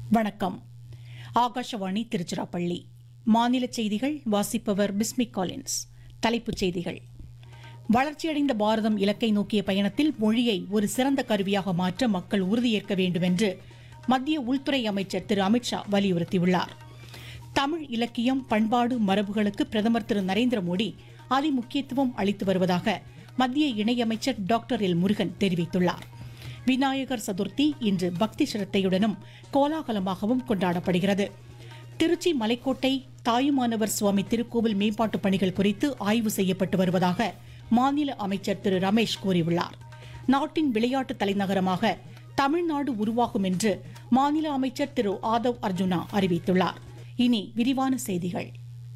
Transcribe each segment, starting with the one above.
வணக்கம் ஆகாஷவாணி திருச்சிராப்பள்ளி மாநில செய்திகள் வாசிப்பவர் பிஸ்மிக் காலின்ஸ் தலைப்புச் செய்திகள் வளர்ச்சியடைந்த பாரதம் இலக்கை நோக்கிய பயணத்தில் மொழியை ஒரு சிறந்த கருவியாக மாற்ற மக்கள் உறுதியேற்க வேண்டும் என்று மத்திய உள்துறை அமைச்சர் திரு அமித்ஷா வலியுறுத்தியுள்ளார் தமிழ் இலக்கியம் பண்பாடு மரபுகளுக்கு பிரதமர் திரு நரேந்திர மோடி அதிமுக்கியத்துவம் அளித்து வருவதாக மத்திய இணையமைச்சர் டாக்டர் எல் முருகன் தெரிவித்துள்ளார் விநாயகர் சதுர்த்தி இன்று பக்தி சிரத்தையுடனும் கோலாகலமாகவும் கொண்டாடப்படுகிறது திருச்சி மலைக்கோட்டை தாயுமானவர் சுவாமி திருக்கோவில் மேம்பாட்டுப் பணிகள் குறித்து ஆய்வு செய்யப்பட்டு வருவதாக மாநில அமைச்சர் திரு ரமேஷ் கூறியுள்ளார் நாட்டின் விளையாட்டு தலைநகரமாக தமிழ்நாடு உருவாகும் என்று மாநில அமைச்சர் திரு ஆதவ் அர்ஜுனா அறிவித்துள்ளார் இனி விரிவான செய்திகள்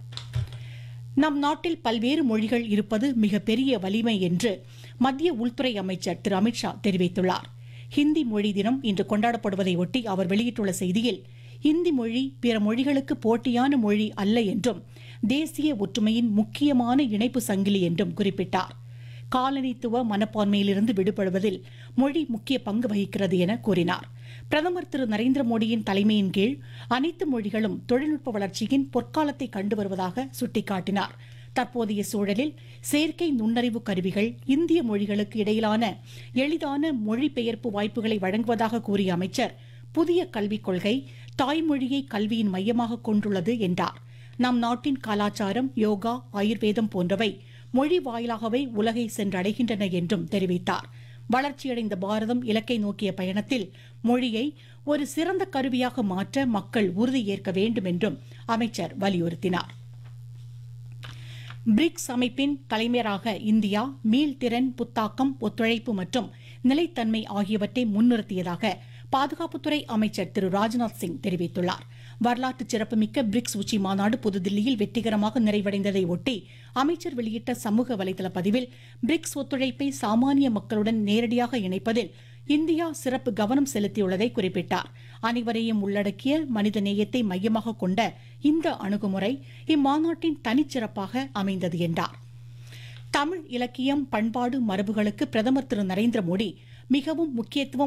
நம் நாட்டில் பல்வேறு மொழிகள் இருப்பது மிகப்பெரிய வலிமை என்று மத்திய உள்துறை அமைச்சர் திரு அமித்ஷா தெரிவித்துள்ளார் ஹிந்தி மொழி தினம் இன்று கொண்டாடப்படுவதை ஒட்டி அவர் வெளியிட்டுள்ள செய்தியில் இந்தி மொழி பிற மொழிகளுக்கு போட்டியான மொழி அல்ல என்றும் தேசிய ஒற்றுமையின் முக்கியமான இணைப்பு சங்கிலி என்றும் குறிப்பிட்டார் காலனித்துவ மனப்பான்மையிலிருந்து விடுபடுவதில் மொழி முக்கிய பங்கு வகிக்கிறது என கூறினார் பிரதமர் திரு நரேந்திர மோடியின் தலைமையின் கீழ் அனைத்து மொழிகளும் தொழில்நுட்ப வளர்ச்சியின் பொற்காலத்தை கண்டு வருவதாக சுட்டிக்காட்டினார் தற்போதைய சூழலில் செயற்கை நுண்ணறிவு கருவிகள் இந்திய மொழிகளுக்கு இடையிலான எளிதான மொழிபெயர்ப்பு வாய்ப்புகளை வழங்குவதாக கூறிய அமைச்சர் புதிய கல்விக் கொள்கை தாய்மொழியை கல்வியின் மையமாக கொண்டுள்ளது என்றார் நம் நாட்டின் கலாச்சாரம் யோகா ஆயுர்வேதம் போன்றவை மொழி வாயிலாகவே உலகை சென்றடைகின்றன என்றும் தெரிவித்தார் வளர்ச்சியடைந்த பாரதம் இலக்கை நோக்கிய பயணத்தில் மொழியை ஒரு சிறந்த கருவியாக மாற்ற மக்கள் உறுதியேற்க வேண்டும் என்றும் அமைச்சர் வலியுறுத்தினார் பிரிக்ஸ் அமைப்பின் தலைமையராக இந்தியா மீள்திறன் புத்தாக்கம் ஒத்துழைப்பு மற்றும் நிலைத்தன்மை ஆகியவற்றை முன்னிறுத்தியதாக பாதுகாப்புத்துறை அமைச்சர் திரு ராஜ்நாத் சிங் தெரிவித்துள்ளார் வரலாற்று சிறப்புமிக்க பிரிக்ஸ் உச்சி மாநாடு புதுதில்லியில் வெற்றிகரமாக நிறைவடைந்ததை ஒட்டி அமைச்சர் வெளியிட்ட சமூக வலைதள பதிவில் பிரிக்ஸ் ஒத்துழைப்பை சாமானிய மக்களுடன் நேரடியாக இணைப்பதில் இந்தியா சிறப்பு கவனம் செலுத்தியுள்ளதை குறிப்பிட்டார் அனைவரையும் உள்ளடக்கிய மனித நேயத்தை மையமாக கொண்ட இந்த அணுகுமுறை இம்மாநாட்டின் தனிச்சிறப்பாக அமைந்தது என்றார் தமிழ் இலக்கியம் பண்பாடு மரபுகளுக்கு பிரதமர் திரு நரேந்திர மோடி மிகவும் முக்கியத்துவம்